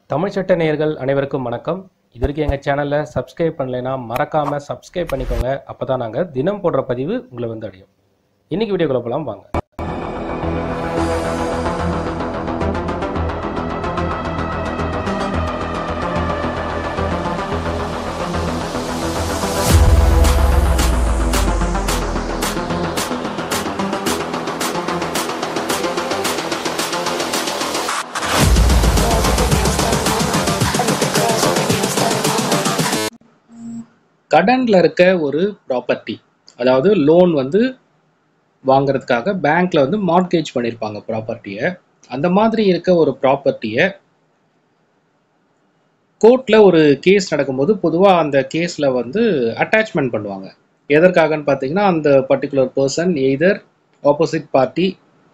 தமிழ் சட்ட நேயர்கள் அனைவருக்கும் வணக்கம் இது வரைக்கும் எங்கள் சேனலில் சப்ஸ்கிரைப் பண்ணலைன்னா மறக்காமல் சப்ஸ்கிரைப் பண்ணிக்கோங்க அப்போ தான் நாங்கள் தினம் போடுற பதிவு உங்களை வந்து அடையும் இன்னைக்கு வீடியோக்குள்ள போகலாம் வாங்க கடன்ல இருக்க ஒரு ப்ராப்பர்ட்டி அதாவது லோன் வந்து வாங்குறதுக்காக பேங்க்ல வந்து மார்ட்கேஜ் பண்ணியிருப்பாங்க ப்ராப்பர்ட்டியை அந்த மாதிரி இருக்க ஒரு ப்ராப்பர்ட்டியை கோர்ட்ல ஒரு கேஸ் நடக்கும்போது பொதுவாக அந்த கேஸில் வந்து அட்டாச்மெண்ட் பண்ணுவாங்க எதற்காகன்னு பார்த்தீங்கன்னா அந்த particular person either opposite party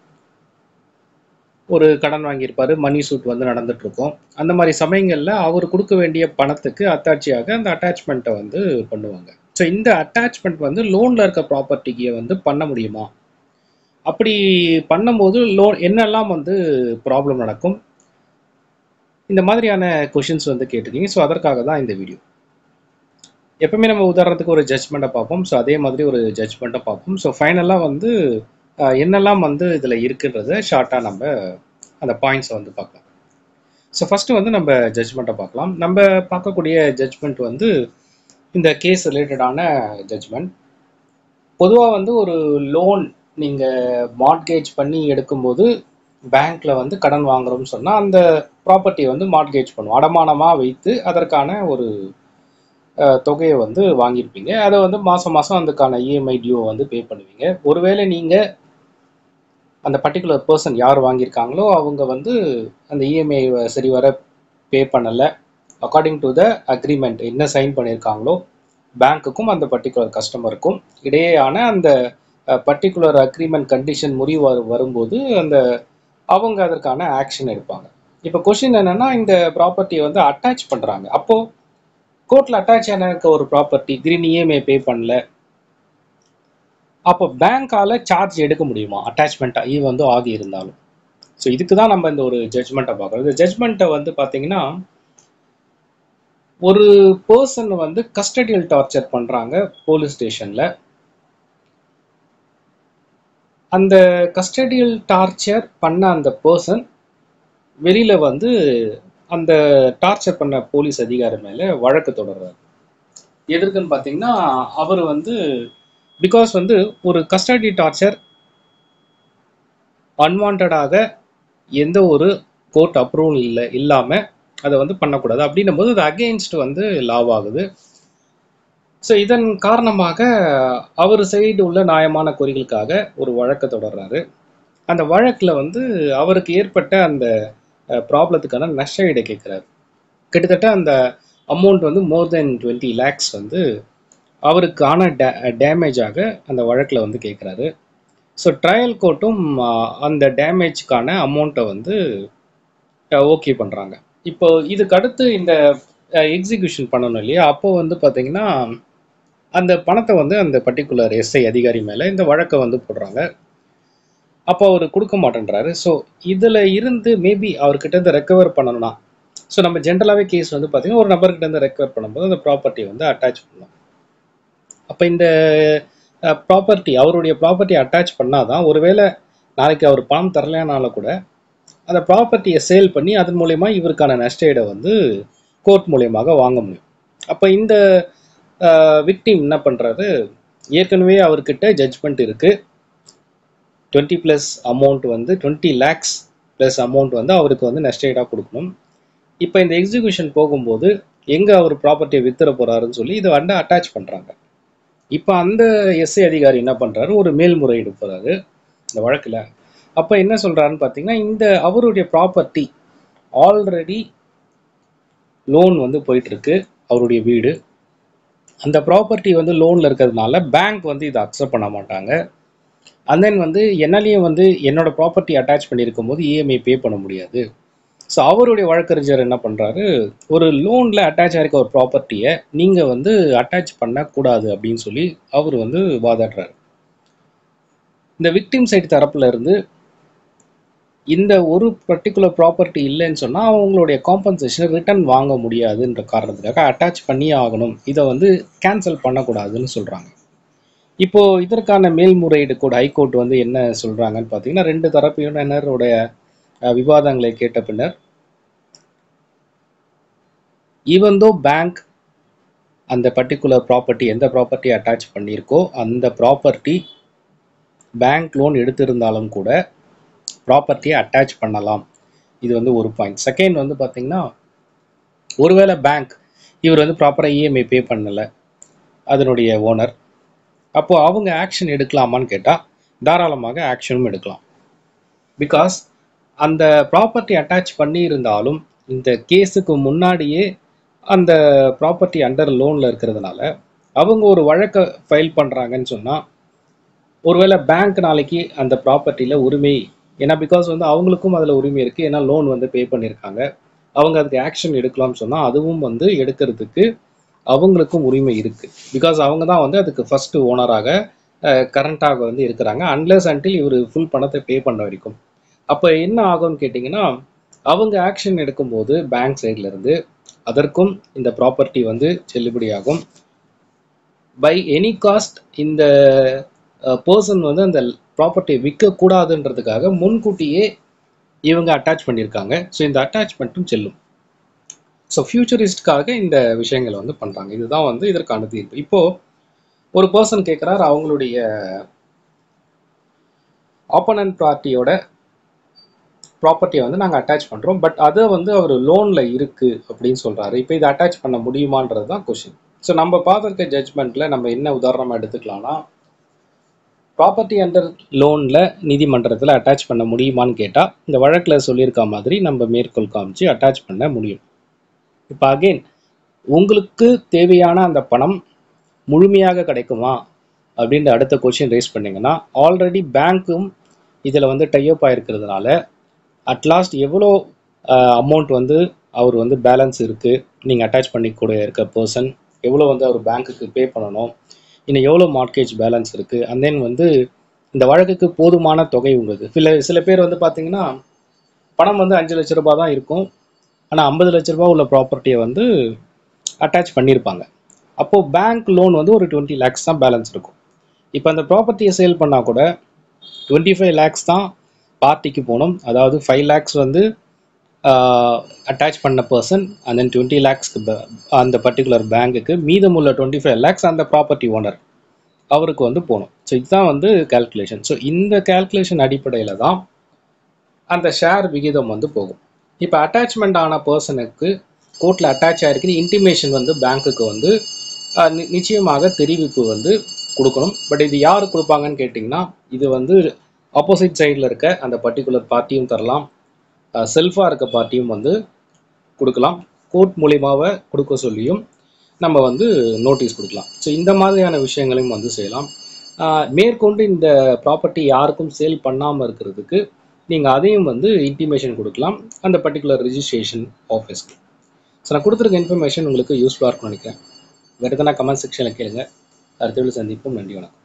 ஒரு கடன் வாங்கியிருப்பாரு மணி சூட் வந்து நடந்துட்டு இருக்கும் அந்த மாதிரி சமயங்களில் அவர் கொடுக்க வேண்டிய பணத்துக்கு அத்தாட்சியாக அந்த அட்டாச்மெண்ட்டை வந்து பண்ணுவாங்க ஸோ இந்த அட்டாச்மெண்ட் வந்து லோனில் இருக்க ப்ராப்பர்ட்டிக்கு வந்து பண்ண முடியுமா அப்படி பண்ணும்போது லோன் என்னெல்லாம் வந்து ப்ராப்ளம் நடக்கும் இந்த மாதிரியான கொஷின்ஸ் வந்து கேட்டிருக்கீங்க ஸோ அதற்காக தான் இந்த வீடியோ எப்பவுமே நம்ம உதாரணத்துக்கு ஒரு ஜட்ஜ்மெண்ட்டை பார்ப்போம் ஸோ அதே மாதிரி ஒரு ஜட்ஜ்மெண்ட்டை பார்ப்போம் ஸோ ஃபைனலாக வந்து அஹ், என்னெல்லாம் வந்து இதில் இருக்குன்றத ஷார்ட்டாக நம்ம அந்த பாயிண்ட்ஸை வந்து பார்க்கலாம் ஸோ ஃபஸ்ட்டு வந்து நம்ம ஜட்ஜ்மெண்ட்டை பார்க்கலாம் நம்ம பார்க்கக்கூடிய ஜட்ஜ்மெண்ட் வந்து இந்த கேஸ் ரிலேட்டடான ஜட்ஜ்மெண்ட் பொதுவாக வந்து ஒரு லோன் நீங்கள் மார்ட்கேஜ் பண்ணி எடுக்கும்போது பேங்க்கில் வந்து கடன் வாங்குறோம்னு சொன்னால் அந்த ப்ராப்பர்ட்டியை வந்து மார்ட்கேஜ் பண்ணுவோம் அடமானமாக வைத்து அதற்கான ஒரு அஹ், தொகையை வந்து வாங்கியிருப்பீங்க அதை வந்து மாதம் மாதம் அதுக்கான இஎம்ஐ டியூ வந்து பே பண்ணுவீங்க ஒருவேளை நீங்கள் அந்த பர்டிகுலர் பர்சன் யார் வாங்கியிருக்காங்களோ அவங்க வந்து அந்த இஎம்ஐ சரிவர பே பண்ணலை அக்கார்டிங் டு த அக்ரிமெண்ட் என்ன சைன் பண்ணியிருக்காங்களோ பேங்க்குக்கும் அந்த பர்டிகுலர் கஸ்டமருக்கும் இடையேயான அந்த பர்டிகுலர் அக்ரிமெண்ட் கண்டிஷன் முறிவு வரு- வரும்போது அந்த அவங்க அதற்கான ஆக்ஷன் எடுப்பாங்க இப்போ கொஷின் என்னன்னா இந்த ப்ராப்பர்ட்டியை வந்து அட்டாச் பண்ணுறாங்க அப்போது கோர்ட்டில் அட்டாச் ஆன இருக்க ஒரு ப்ராப்பர்ட்டி திடீர்னு இஎம்ஐ பே பண்ணல அப்போ பேங்க்கால சார்ஜ் எடுக்க முடியுமா அட்டாச்மெண்ட்டாக இது வந்து ஆகி இருந்தாலும் ஸோ இதுக்கு தான் நம்ம இந்த ஒரு ஜட்ஜ்மெண்ட்டை பார்க்குறோம் இந்த ஜட்ஜ்மெண்ட்டை வந்து பார்த்தீங்கன்னா ஒரு பர்சன் வந்து கஸ்டடியல் டார்ச்சர் பண்ணுறாங்க போலீஸ் ஸ்டேஷனில் அந்த கஸ்டடியல் டார்ச்சர் பண்ண அந்த பர்சன் வெளியில் வந்து அந்த டார்ச்சர் பண்ண போலீஸ் அதிகாரி மேலே வழக்கு தொடர்றாரு எதற்குன்னு பார்த்தீங்கன்னா அவர் வந்து பிகாஸ் வந்து ஒரு கஸ்டடி டார்ச்சர் அன்வான்டாக எந்த ஒரு கோர்ட் அப்ரூவல் இல்லை இல்லாமல் அதை வந்து பண்ணக்கூடாது அப்படின்னும் போது அது அகெயின்ஸ்ட் வந்து லாவ் ஆகுது ஸோ இதன் காரணமாக அவர் சைடு உள்ள நியாயமான கோரிக்கைகளுக்காக ஒரு வழக்கை தொடர்றாரு அந்த வழக்கில் வந்து அவருக்கு ஏற்பட்ட அந்த ப்ராப்ளத்துக்கான நஷ்ட ஈடை கேட்குறாரு கிட்டத்தட்ட அந்த அமௌண்ட் வந்து மோர் தென் டுவெண்ட்டி லேக்ஸ் வந்து அவருக்கான டே டேமேஜாக அந்த வழக்கில் வந்து கேட்குறாரு ஸோ ட்ரையல் கோர்ட்டும் அந்த டேமேஜ்க்கான அமௌண்ட்டை வந்து ஓகே பண்ணுறாங்க இப்போ இதுக்கு அடுத்து இந்த எக்ஸிக்யூஷன் பண்ணணும் இல்லையா அப்போ வந்து பார்த்தீங்கன்னா அந்த பணத்தை வந்து அந்த பர்டிகுலர் எஸ்ஐ அதிகாரி மேலே இந்த வழக்கை வந்து போடுறாங்க அப்போ அவர் கொடுக்க மாட்டேன்றாரு ஸோ இதில் இருந்து மேபி அவர்கிட்ட இருந்து ரெக்கவர் பண்ணணும்னா ஸோ நம்ம ஜென்ரலாகவே கேஸ் வந்து பார்த்தீங்கன்னா ஒரு நபர்கிட்ட இருந்து ரெக்கவர் பண்ணும்போது அந்த ப்ராப்பர்ட்டி வந்து அட்டாச் பண்ணணும் அப்போ இந்த ப்ராப்பர்ட்டி அவருடைய ப்ராப்பர்ட்டி அட்டாச் பண்ணாதான் ஒருவேளை நாளைக்கு அவர் பணம் தரலைனாலும் கூட அந்த ப்ராப்பர்ட்டியை சேல் பண்ணி அதன் மூலயமா இவருக்கான நஷ்டஈடை வந்து கோர்ட் மூலியமாக வாங்க முடியும் அப்போ இந்த விக்டிம் என்ன பண்ணுறாரு ஏற்கனவே அவர்கிட்ட ஜட்ஜ்மெண்ட் இருக்குது டுவெண்ட்டி ப்ளஸ் அமௌண்ட் வந்து டுவெண்ட்டி லேக்ஸ் ப்ளஸ் அமௌண்ட் வந்து அவருக்கு வந்து நஷ்டஈடாக கொடுக்கணும் இப்போ இந்த எக்ஸிக்யூஷன் போகும்போது எங்கே அவர் ப்ராப்பர்ட்டியை வித்துற போகிறாருன்னு சொல்லி இதை வந்து அட்டாச் பண்ணுறாங்க இப்போ அந்த எஸ்ஐ அதிகாரி என்ன பண்ணுறாரு ஒரு மேல்முறையீடு போகிறாரு இந்த வழக்கில் அப்போ என்ன சொல்கிறாருன்னு பார்த்தீங்கன்னா இந்த அவருடைய ப்ராப்பர்ட்டி ஆல்ரெடி லோன் வந்து போயிட்டுருக்கு அவருடைய வீடு அந்த ப்ராப்பர்ட்டி வந்து லோனில் இருக்கிறதுனால பேங்க் வந்து இதை அக்செப்ட் பண்ண மாட்டாங்க அண்ட் தென் வந்து என்னாலையும் வந்து என்னோட ப்ராப்பர்ட்டி அட்டாச் பண்ணியிருக்கும் போது இஎம்ஐ பே பண்ண முடியாது ஸோ அவருடைய வழக்கறிஞர் என்ன பண்ணுறாரு ஒரு லோனில் அட்டாச் ஆகிருக்க ஒரு ப்ராப்பர்ட்டியை நீங்கள் வந்து அட்டாச் பண்ணக்கூடாது அப்படின்னு சொல்லி அவர் வந்து வாதாடுறாரு இந்த விக்டிம் சைடு தரப்புல இருந்து இந்த ஒரு பர்டிகுலர் ப்ராப்பர்ட்டி இல்லைன்னு சொன்னால் அவங்களுடைய காம்பன்சேஷனை ரிட்டர்ன் வாங்க முடியாதுன்ற காரணத்துக்காக அட்டாச் பண்ணியே ஆகணும் இதை வந்து கேன்சல் பண்ணக்கூடாதுன்னு சொல்கிறாங்க இப்போ இதற்கான மேல்முறையீடு கோட் ஹைகோர்ட் வந்து என்ன சொல்கிறாங்கன்னு பார்த்தீங்கன்னா ரெண்டு தரப்பினருடைய அஹ், விவாதங்களை கேட்ட பின்னர் ஈவன் தோ பேங்க் அந்த பர்டிகுலர் ப்ராப்பர்ட்டி எந்த ப்ராப்பர்ட்டி அட்டாச் பண்ணியிருக்கோ அந்த ப்ராப்பர்ட்டி பேங்க் லோன் எடுத்திருந்தாலும் கூட ப்ராப்பர்ட்டியை அட்டாச் பண்ணலாம் இது வந்து ஒரு பாயிண்ட் செகண்ட் வந்து பார்த்தீங்கன்னா ஒருவேளை பேங்க் இவர் வந்து ப்ராப்பராக இஎம்ஐ பே பண்ணலை அதனுடைய ஓனர் அப்போ அவங்க ஆக்ஷன் எடுக்கலாமான்னு கேட்டால் தாராளமாக ஆக்ஷனும் எடுக்கலாம் பிகாஸ் அந்த ப்ராப்பர்ட்டி அட்டாச் பண்ணியிருந்தாலும் இந்த கேஸுக்கு முன்னாடியே அந்த ப்ராப்பர்ட்டி அண்டர் லோனில் இருக்கிறதுனால அவங்க ஒரு வழக்கை ஃபைல் பண்ணுறாங்கன்னு சொன்னால் ஒருவேளை பேங்க் நாளைக்கு அந்த ப்ராப்பர்ட்டியில் உரிமை ஏன்னா பிகாஸ் வந்து அவங்களுக்கும் அதில் உரிமை இருக்குது ஏன்னா லோன் வந்து பே பண்ணியிருக்காங்க அவங்க அதுக்கு ஆக்ஷன் எடுக்கலாம்னு சொன்னால் அதுவும் வந்து எடுக்கிறதுக்கு அவங்களுக்கும் உரிமை இருக்குது பிகாஸ் அவங்க தான் வந்து அதுக்கு ஃபர்ஸ்ட் ஓனராக கரண்ட்டாக வந்து இருக்கிறாங்க அன்லெஸ் அன்டில் இவர் ஃபுல் பணத்தை பே பண்ண வரைக்கும் அப்போ என்ன ஆகும்னு கேட்டிங்கன்னா அவங்க ஆக்ஷன் எடுக்கும்போது பேங்க் சைட்ல இருந்து அதற்கும் இந்த ப்ராப்பர்ட்டி வந்து செல்லுபடியாகும் பை எனி காஸ்ட் இந்த பர்சன் வந்து அந்த ப்ராப்பர்ட்டியை விற்கக்கூடாதுன்றதுக்காக முன்கூட்டியே இவங்க அட்டாச் பண்ணியிருக்காங்க ஸோ இந்த அட்டாச்மெண்ட்டும் செல்லும் ஸோ ஃபியூச்சரிஸ்ட்காக இந்த விஷயங்களை வந்து பண்ணுறாங்க இதுதான் வந்து இதற்கான தீர்ப்பு இப்போது ஒரு பர்சன் கேட்குறாரு அவங்களுடைய ஆப்போனன்ட் பார்ட்டியோட ப்ராப்பர்ட்டியை வந்து நாங்கள் அட்டாச் பண்ணுறோம் பட் அதை வந்து அவர் லோனில் இருக்குது அப்படின்னு சொல்கிறாரு இப்போ இதை அட்டாச் பண்ண முடியுமான்றது தான் கொஷின் ஸோ நம்ம பார்த்துருக்க ஜட்ஜ்மெண்ட்டில் நம்ம என்ன உதாரணமாக எடுத்துக்கலாம்னா ப்ராப்பர்ட்டி அண்டர் லோனில் நீதிமன்றத்தில் அட்டாச் பண்ண முடியுமான்னு கேட்டால் இந்த வழக்கில் சொல்லியிருக்க மாதிரி நம்ம மேற்கோள் காமிச்சு அட்டாச் பண்ண முடியும் இப்போ அகெயின் உங்களுக்கு தேவையான அந்த பணம் முழுமையாக கிடைக்குமா அப்படின்ற அடுத்த கொஷின் ரைஸ் பண்ணீங்கன்னா ஆல்ரெடி பேங்க்கும் இதில் வந்து டைப் ஆயிருக்கிறதுனால அட்லாஸ்ட் எவ்வளோ அமௌண்ட் வந்து அவர் வந்து பேலன்ஸ் இருக்குது நீங்கள் அட்டாச் பண்ணி கூட இருக்க பர்சன் எவ்வளோ வந்து அவர் பேங்க்குக்கு பே பண்ணணும் இன்னும் எவ்வளோ மார்க்கேஜ் பேலன்ஸ் இருக்குது அண்ட் தென் வந்து இந்த வழக்குக்கு போதுமான தொகை உங்களுக்கு சில சில பேர் வந்து பார்த்தீங்கன்னா பணம் வந்து அஞ்சு லட்ச ரூபாய் தான் இருக்கும் ஆனால் ஐம்பது லட்ச ரூபாய் உள்ள ப்ராப்பர்ட்டியை வந்து அட்டாச் பண்ணியிருப்பாங்க அப்போது பேங்க் லோன் வந்து ஒரு டுவெண்ட்டி லேக்ஸ் தான் பேலன்ஸ் இருக்கும் இப்போ அந்த ப்ராப்பர்ட்டியை சேல் பண்ணால் கூட டுவெண்ட்டி ஃபைவ் லேக்ஸ் தான் பார்ட்டிக்கு போகணும் அதாவது ஃபைவ் லேக்ஸ் வந்து அட்டாச் பண்ண பர்சன் அண்ட் தென் டுவெண்ட்டி லேக்ஸ்க்கு அந்த பர்டிகுலர் பேங்க்குக்கு மீதமுள்ள டுவெண்ட்டி ஃபைவ் லேக்ஸ் அந்த ப்ராப்பர்ட்டி ஓனர் அவருக்கு வந்து போகணும் ஸோ இதுதான் வந்து கால்குலேஷன் ஸோ இந்த கால்குலேஷன் அடிப்படையில் தான் அந்த ஷேர் விகிதம் வந்து போகும் இப்போ அட்டாச்மெண்ட் ஆன பர்சனுக்கு கோர்ட்டில் அட்டாச் ஆகிருக்குன்னு இன்டிமேஷன் வந்து பேங்க்குக்கு வந்து அஹ், நி- நிச்சயமாக தெரிவிப்பு வந்து கொடுக்கணும் பட் இது யார் கொடுப்பாங்கன்னு கேட்டிங்கன்னா இது வந்து ஆப்போசிட் சைடில் இருக்க அந்த பர்டிகுலர் பார்ட்டியும் தரலாம் செல்ஃபாக இருக்க பார்ட்டியும் வந்து கொடுக்கலாம் கோர்ட் மூலியமாக கொடுக்க சொல்லியும் நம்ம வந்து நோட்டீஸ் கொடுக்கலாம் ஸோ இந்த மாதிரியான விஷயங்களையும் வந்து செய்யலாம் ஆஹ் மேற்கொண்டு இந்த ப்ராப்பர்ட்டி யாருக்கும் சேல் பண்ணாமல் இருக்கிறதுக்கு நீங்கள் அதையும் வந்து இன்டிமேஷன் கொடுக்கலாம் அந்த பர்டிகுலர் ரிஜிஸ்ட்ரேஷன் ஆஃபீஸ்க்கு ஸோ நான் கொடுத்துருக்க இன்ஃபர்மேஷன் உங்களுக்கு யூஸ்ஃபுல்லாக இருக்கும்னு நினைக்கிறேன் வேறு எதனா கமெண்ட் செக்ஷனில் கேளுங்க அடுத்த வீடியோ சந்திப்போம் நன்றி வணக்கம்